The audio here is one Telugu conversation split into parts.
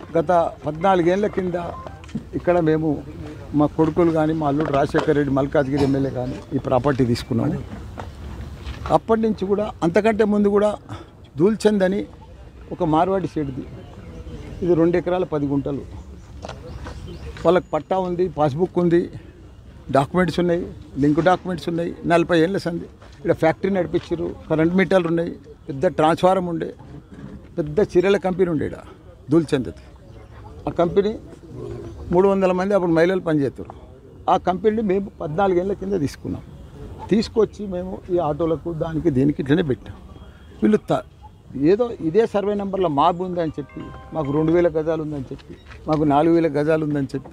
గత పద్నాలుగేళ్ల కింద ఇక్కడ మేము మా కొడుకులు కానీ మా అల్లుడు రాజశేఖర రెడ్డి మల్కాజ్గిరి ఎమ్మెల్యే కానీ ఈ ప్రాపర్టీ తీసుకున్నాము అప్పటి నుంచి కూడా అంతకంటే ముందు కూడా దూల్చంద్ అని ఒక మార్వాడి షెడ్ది ఇది రెండు ఎకరాల పది గుంటలు వాళ్ళకి పట్టా ఉంది పాస్బుక్ ఉంది డాక్యుమెంట్స్ ఉన్నాయి లింక్ డాక్యుమెంట్స్ ఉన్నాయి నలభై ఏళ్ళ సంది ఇక్కడ ఫ్యాక్టరీ నడిపించారు కరెంట్ మీటర్లు ఉన్నాయి పెద్ద ట్రాన్స్ఫారం ఉండే పెద్ద చీరల కంపెనీ ఉండే ఇక్కడ దూల్చందది ఆ కంపెనీ మూడు వందల మంది అప్పుడు మహిళలు పనిచేస్తారు ఆ కంపెనీని మేము పద్నాలుగేళ్ల కింద తీసుకున్నాం తీసుకొచ్చి మేము ఈ ఆటోలకు దానికి దీనికి ఇట్లనే పెట్టాం వీళ్ళు త- ఏదో ఇదే సర్వే నెంబర్లో మాబ్ ఉందని చెప్పి మాకు రెండు వేల గజాలు ఉందని చెప్పి మాకు నాలుగు వేల గజాలు ఉందని చెప్పి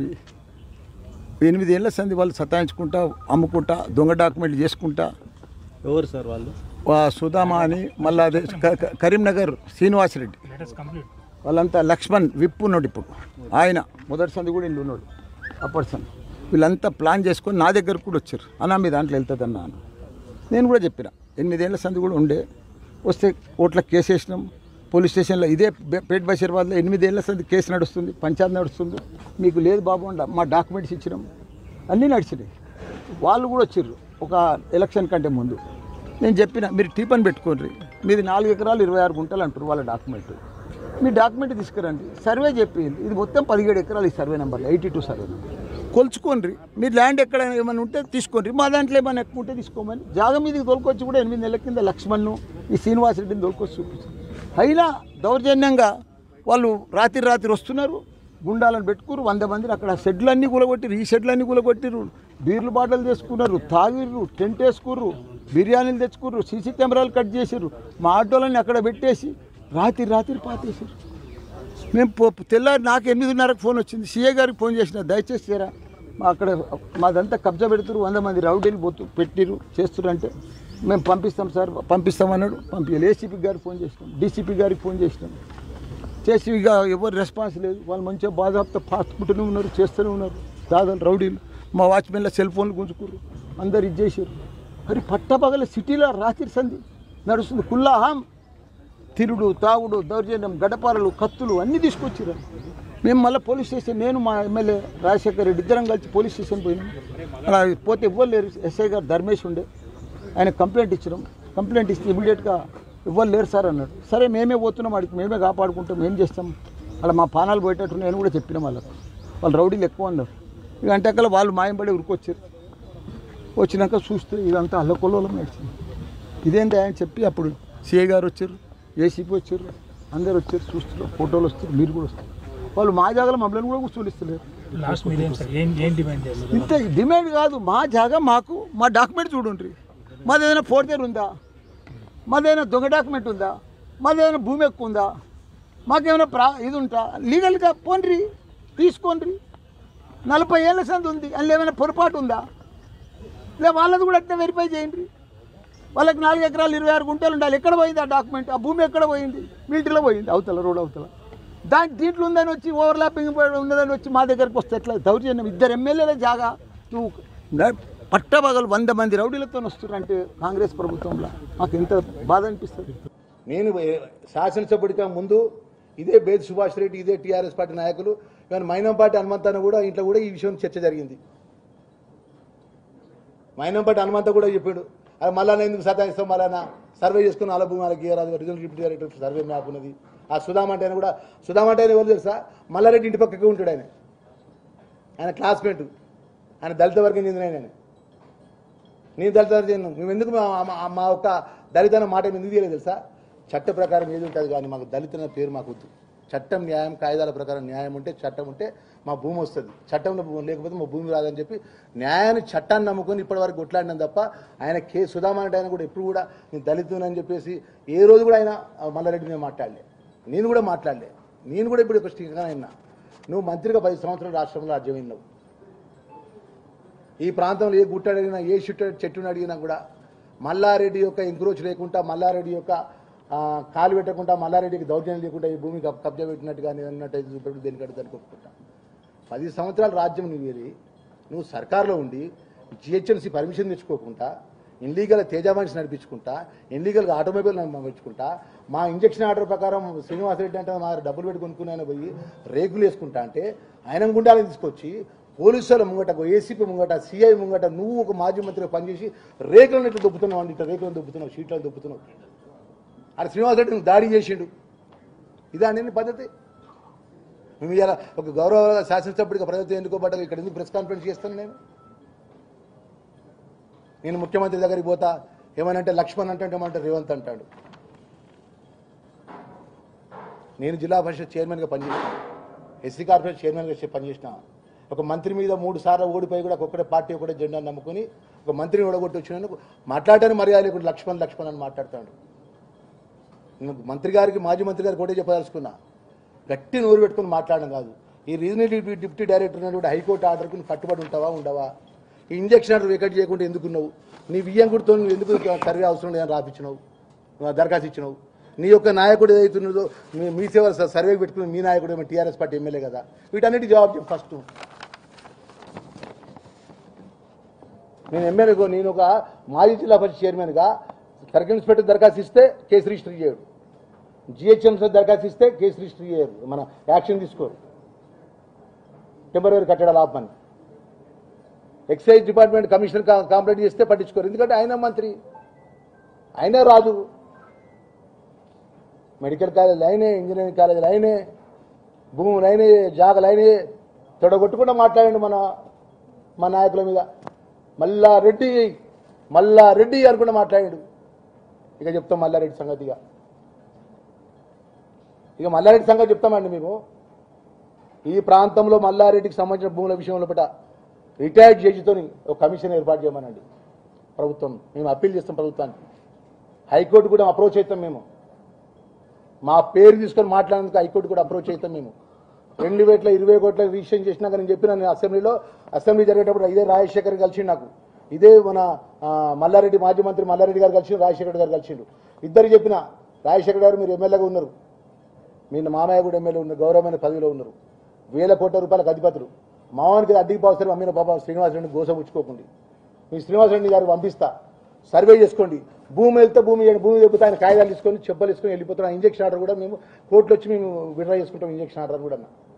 ఎనిమిది ఏళ్ళ సంది వాళ్ళు సతాయించుకుంటా అమ్ముకుంటా దొంగ డాక్యుమెంట్ చేసుకుంటా ఎవరు సార్ వాళ్ళు వా సుధామా అని మళ్ళీ అదే క- క- కరీంనగర్ శ్రీనివాసరెడ్డి వాళ్ళంతా లక్ష్మణ్ విప్పు ఉన్నాడు ఇప్పుడు ఆయన మొదటి సంది కూడా ఇంట్లో ఉన్నాడు అప్పటి సంది వీళ్ళంతా ప్లాన్ చేసుకొని నా దగ్గరకు కూడా వచ్చారు అన్నా మీ దాంట్లో వెళ్తుందన్నా అని నేను కూడా చెప్పిన ఎనిమిదేళ్ల సంది కూడా ఉండే వస్తే కోట్ల కేసు వేసినాం పోలీస్ స్టేషన్లో ఇదే బే- పేట్ బషీర్బాద్లో ఎనిమిదేళ్ల సంది కేసు నడుస్తుంది పంచాయతీ నడుస్తుంది మీకు లేదు బాబు అండ మా డాక్యుమెంట్స్ ఇచ్చినాం అన్నీ నడిచినాయి వాళ్ళు కూడా వచ్చారు ఒక ఎలక్షన్ కంటే ముందు నేను చెప్పిన మీరు టీపన్ పెట్టుకోండి మీది నాలుగు ఎకరాలు ఇరవై ఆరు గుంటలు అంటారు వాళ్ళ డాక్యుమెంట్ మీ డాక్యుమెంట్ తీసుకురండి సర్వే చెప్పింది ఇది మొత్తం పదిహేడు ఎకరాలు ఈ survey number eighty two survey number కొలుచుకోండి మీ ల్యాండ్ ఎక్కడ ఏమైనా ఉంటే తీసుకోండి మా దాంట్లో ఏమైనా ఎక్కువ ఉంటే తీసుకోమని జాగ మీదకి తోలుకొచ్చి కూడా ఎనిమిది నెలల కింద లక్ష్మణ్ను ఈ శ్రీనివాసరెడ్డిని తోలుకొచ్చి చూపించారు అయినా దౌర్జన్యంగా వాళ్ళు రాత్రి రాత్రి వస్తున్నారు గుండాలను పెట్టుకురు వంద మందిని అక్కడ షెడ్లన్నీ కూలగొట్టిరు ఈ షెడ్లన్నీ కూలగొట్టిరు బీర్లు బాటలు చేసుకున్నారు తాగిర్రు టెంట్ వేసుకుర్రు బిర్యానీలు తెచ్చుకుర్రు సీసీ కెమెరాలు కట్ చేసిర్రు మా ఆటోలని అక్కడ పెట్టేసి రాత్రి రాత్రి పాతేసారు మేము పో తెల్లారి నాకు ఎనిమిదిన్నరకు ఫోన్ వచ్చింది సీఏ గారికి ఫోన్ చేసిన దయచేసి చేయరా మా అక్కడ మాదంతా కబ్జా పెడుతురు వంద మంది రౌడీలు పోతు పెట్టిరు చేస్తురు అంటే మేము పంపిస్తాం సార్ పంపిస్తామన్నాడు పంపించాలి ఏసీపీ గారికి ఫోన్ చేసినాం డీసీపీ గారికి ఫోన్ చేసినాం చేసి ఇక ఎవరు రెస్పాన్స్ లేదు వాళ్ళు మంచిగా బాధాపుతో పాటుకుంటూనే ఉన్నారు చేస్తూనే ఉన్నారు దాదాపు రౌడీలు మా వాచ్మెన్ల సెల్ ఫోన్లు గుంజుకుర్రు అందరు ఇది చేశారు మరి పట్టపగల సిటీలో రాత్రి సంధి నడుస్తుంది కుల్లాహాం తిరుడు తాగుడు దౌర్జన్యం గడపారలు కత్తులు అన్నీ తీసుకొచ్చిర్రు మేము మళ్ళీ పోలీస్ స్టేషన్ నేను మా ఎమ్మెల్యే రాజశేఖర్ రెడ్డి ఇద్దరం కలిసి పోలీస్ స్టేషన్ పోయినాం అలా పోతే ఇవ్వరు లేరు ఎస్ఐ గారు ధర్మేష్ ఉండే ఆయన కంప్లైంట్ ఇచ్చినాం కంప్లైంట్ ఇస్తే ఇమీడియట్గా ఇవ్వరు లేరు సార్ అన్నాడు సరే మేమే పోతున్నాం వాడికి మేమే కాపాడుకుంటాం ఏం చేస్తాం అలా మా పానాలు పోయేటట్టు నేను కూడా చెప్పిన వాళ్ళకు వాళ్ళు రౌడీలు ఎక్కువ అన్నారు ఇక అంటే అక్కడ వాళ్ళు మాయంపడి ఉరికొచ్చారు వచ్చినాక చూస్తే ఇదంతా అల్లకొల్లోలం నడిచింది ఇదేంటి ఆయన చెప్పి అప్పుడు సిఐ గారు వచ్చారు ఏసీపీ వచ్చారు అందరు వచ్చారు చూస్తున్నారు ఫోటోలు వస్తారు మీరు కూడా వస్తారు వాళ్ళు మా జాగాలో మమ్మల్ని కూడా కూర్చోనిస్తలేరు లాస్ట్ మీరేం సార్ ఏం ఏం డిమాండ్ చేస్తారు ఇంత డిమాండ్ కాదు మా జాగా మాకు మా డాక్యుమెంట్ చూడండి మాది ఏదైనా ఫోర్జర్ ఉందా మాది ఏదైనా దొంగ డాక్యుమెంట్ ఉందా మాది ఏదైనా భూమి ఎక్కువ ఉందా మాకేమైనా ప్రా ఇది ఉంటా లీగల్గా పోండ్రి తీసుకోండి నలభై ఏళ్ళ సంది ఉంది అందులో ఏమైనా పొరపాటు ఉందా లే వాళ్ళది కూడా అట్లా వెరిఫై చేయండి వాళ్ళకి నాలుగు ఎకరాలు ఇరవై ఆరు గుంటలు ఉండాలి ఎక్కడ పోయింది ఆ డాక్యుమెంట్ ఆ భూమి ఎక్కడ పోయింది మిలిటరీలో పోయింది అవతల రోడ్ అవతల దాని దీంట్లో ఉందని వచ్చి ఓవర్లాపింగ్ ఉన్నదని వచ్చి మా దగ్గరకు వస్తే ఎట్లా దౌర్జన్యం ఇద్దరు ఎమ్మెల్యేల జాగా నువ్వు న- పట్టబగలు వంద మంది రౌడీలతో వస్తున్నారంటే కాంగ్రెస్ ప్రభుత్వంలో మాకు ఎంత బాధ అనిపిస్తుంది నేను ఏ- శాసనసభ్యుడిగా ముందు ఇదే బేద్ సుభాష్ రెడ్డి ఇదే టీఆర్ఎస్ పార్టీ నాయకులు కానీ మైనంపాటి హనుమంతాన్ని కూడా ఇంట్లో కూడా ఈ విషయం చర్చ జరిగింది మైనంపాటి హనుమంత కూడా చెప్పాడు అది మళ్ళా ఎందుకు సతాయిస్తాం మళ్ళా సర్వే చేసుకుని అలా భూమి వాళ్ళకి ఇయ్యరాదు regional deputy director survey map ఉన్నది ఆ సుధామ అంటే ఆయన కూడా సుధామ అంటే ఆయన ఎవరు తెలుసా మల్లారెడ్డి ఇంటి పక్కకే ఉంటాడు ఆయన ఆయన క్లాస్మేట్ ఆయన దళిత వర్గం చెందిన ఆయన నేను దళిత వర్గం మేము ఎందుకు మా మా- మా ఒక్క దళిత మాట ఎందుకు తీయలేదు తెలుసా చట్ట ప్రకారం ఏది ఉంటుంది కానీ మాకు దళిత అనే పేరు మాకు వద్దు చట్టం న్యాయం కాయిదాల ప్రకారం న్యాయం ఉంటే చట్టం ఉంటే మా భూమి వస్తుంది చట్టంలో భూమి లేకపోతే మా భూమి రాదని చెప్పి న్యాయాన్ని చట్టాన్ని నమ్ముకొని ఇప్పటివరకు కొట్లాడినాం తప్ప ఆయన కే సుధామా అంటే ఆయన కూడా ఎప్పుడు కూడా నేను దళితునని చెప్పేసి ఏ రోజు కూడా ఆయన ఆ, మల్లారెడ్డి నేను మాట్లాడలే నేను కూడా మాట్లాడలే నేను కూడా ఇప్పుడు ఒక స్టిక్గా అయినా నువ్వు మంత్రిగా పది సంవత్సరాలు రాష్ట్రంలో రాజ్యమైనావు ఈ ప్రాంతంలో ఏ గుట్ట అడిగినా ఏ చెట్టు చెట్టుని అడిగినా కూడా మల్లారెడ్డి యొక్క ఎంక్రోచ్ లేకుండా మల్లారెడ్డి యొక్క ఆ, కాలు పెట్టకుండా మల్లారెడ్డికి దౌర్జన్యం లేకుండా ఈ భూమి కబ్- కబ్జా పెట్టినట్టు కానీ అన్నట్టు చూపెట్టు దేనికి అడుగుతాను ఒప్పుకుంటా పది సంవత్సరాల రాజ్యం నువ్వు వెళ్ళి నువ్వు సర్కార్లో ఉండి జిహెచ్ఎంసీ పర్మిషన్ తెచ్చుకోకుండా ఇన్లీగల్ తేజావాన్స్ నడిపించుకుంటా ఇన్లీగల్గా ఆటోమొబైల్ నడిపించుకుంటా మా ఇంజక్షన్ ఆర్డర్ ప్రకారం శ్రీనివాసరెడ్డి అంటే మా డబ్బులు పెట్టి కొనుక్కుని ఆయన పోయి రేకులు వేసుకుంటా అంటే ఆయన గుండాలను తీసుకొచ్చి పోలీసుల ముంగట ఏసీపీ ముంగట సిఐ ముంగట నువ్వు ఒక మాజీ మంత్రిగా పనిచేసి రేకులను ఇట్లా దొబ్బుతున్నావు అండి ఇట్లా రేకులను దొబ్బుతున్నావు షీట్లను దొబ్బుతున్నావు అక్కడ శ్రీనివాసరెడ్డి నువ్వు దాడి చేసిండు ఇదా అండి నీ పద్ధతి మేము ఇలా ఒక గౌరవ శాసనసభ్యుడిగా ప్రభుత్వం ఎన్నుకోబడ్డ ఇక్కడ ఎందుకు ప్రెస్ కాన్ఫరెన్స్ చేస్తాను నేను నేను ముఖ్యమంత్రి దగ్గరికి పోతా ఏమనంటే లక్ష్మణ్ అంటే ఏమంటే రేవంత్ అంటాడు నేను జిల్లా పరిషత్ చైర్మన్గా పనిచేసిన ఎస్సీ కార్పొరేషన్ చైర్మన్గా చే- పనిచేసిన ఒక మంత్రి మీద మూడు సార్లు ఓడిపోయి కూడా ఒక్కడే పార్టీ ఒకటే జెండా నమ్ముకొని ఒక మంత్రిని ఓడగొట్టి వచ్చినందుకు మాట్లాడటానికి మర్యాద లేకుండా లక్ష్మణ్ లక్ష్మణ్ అని మాట్లాడతాడు నేను మంత్రి గారికి మాజీ మంత్రి గారికి ఒకటే చెప్పదలుచుకున్నా గట్టి నోరు పెట్టుకుని మాట్లాడడం కాదు ఈ రీజనల్ డిప్యూటీ డిప్యూటీ డైరెక్టర్ ఉన్నటువంటి కూడా హైకోర్టు ఆర్డర్కి నువ్వు కట్టుబడి ఉంటావా ఉండవా ఈ ఇంజక్షన్ ఆర్డర్ వికెట్ చేయకుండా ఎందుకున్నావు నీ వియ్యంకుడితో నువ్వు ఎందుకు సర్వే అవసరం లేదని రాపించినావు నువ్వు ఆ దరఖాస్తు ఇచ్చినావు నీ యొక్క నాయకుడు ఏదైతున్నదో మీ మీ సేవ స- సర్వేకి పెట్టుకుని మీ నాయకుడు ఏమో టీఆర్ఎస్ పార్టీ ఎమ్మెల్యే కదా వీటన్నిటి జవాబు చెప్పు ఫస్ట్ నేను ఎమ్మెల్యేగో నేను ఒక మాజీ జిల్లా పరిషత్ చైర్మన్గా సర్కిల్ ఇన్స్పెక్టర్ దరఖాస్తు ఇస్తే కేసు రిజిస్టర్ చేయడు జిహెచ్ఎంసీ దరఖాస్తు ఇస్తే కేసు రిజిస్టర్ చేయరు మన యాక్షన్ తీసుకోరు టెంపరీ కట్టడాలు ఆపమని ఎక్సైజ్ డిపార్ట్మెంట్ కమిషనర్ కా- కంప్లైంట్ చేస్తే పట్టించుకోరు ఎందుకంటే ఆయన మంత్రి ఆయనే రాజు మెడికల్ కాలేజీలు అయినే ఇంజనీరింగ్ కాలేజీలు అయినే భూములు అయినే జాగలు అయినే తొడగొట్టకుండా మాట్లాడండి మన మా నాయకుల మీద మల్లా రెడ్డి మల్లా రెడ్డి అనుకుంటూ మాట్లాడాడు ఇక చెప్తాం మల్లారెడ్డి సంగతిగా ఇక మల్లారెడ్డి సంగతి చెప్తామండి మేము ఈ ప్రాంతంలో మల్లారెడ్డికి సంబంధించిన భూముల విషయంలో పట రిటైర్డ్ జడ్జితోని ఒక కమిషన్ ఏర్పాటు చేయమనండి ప్రభుత్వం మేము అప్పీల్ చేస్తాం ప్రభుత్వానికి హైకోర్టు కూడా అప్రోచ్ అవుతాం మేము మా పేరు తీసుకొని మాట్లాడేందుకు హైకోర్టు కూడా అప్రోచ్ అవుతాం మేము రెండు వేల ఇరవై కోట్ల రిజిస్ట్రేషన్ చేసినాక నేను చెప్పిన నేను అసెంబ్లీలో అసెంబ్లీ జరిగేటప్పుడు ఇదే రాజశేఖర్ కలిసి నాకు ఇదే మన ఆ, మల్లారెడ్డి మాజీ మంత్రి మల్లారెడ్డి గారు కలిసి రాజశేఖర్ గారు కలిసిండు ఇద్దరు చెప్పిన రాజశేఖర్ గారు మీరు ఎమ్మెల్యేగా ఉన్నారు మీ మామయ్య కూడా ఎమ్మెల్యే ఉన్నారు గౌరవమైన పదవిలో ఉన్నారు వేల కోట్ల రూపాయలకు అధిపతులు మావానికి అడ్డికి పావుతారు అమ్మిన బాబా శ్రీనివాసరెడ్డి గోసపుచ్చుకోకండి మీ శ్రీనివాసరెడ్డి గారు పంపిస్తా సర్వే చేసుకోండి భూమి వెళ్తే భూమి ఇవ్వండి. భూమి చెబితే ఆయన కాగితాలు తీసుకొని చెప్పలు తీసుకొని వెళ్ళిపోతున్నాం ఇంజక్షన్ ఆర్డర్ కూడా మేము కోర్టులో వచ్చి మేము విడ్రా చేసుకుంటాం ఇంజక్షన్ ఆర్డర్ కూడా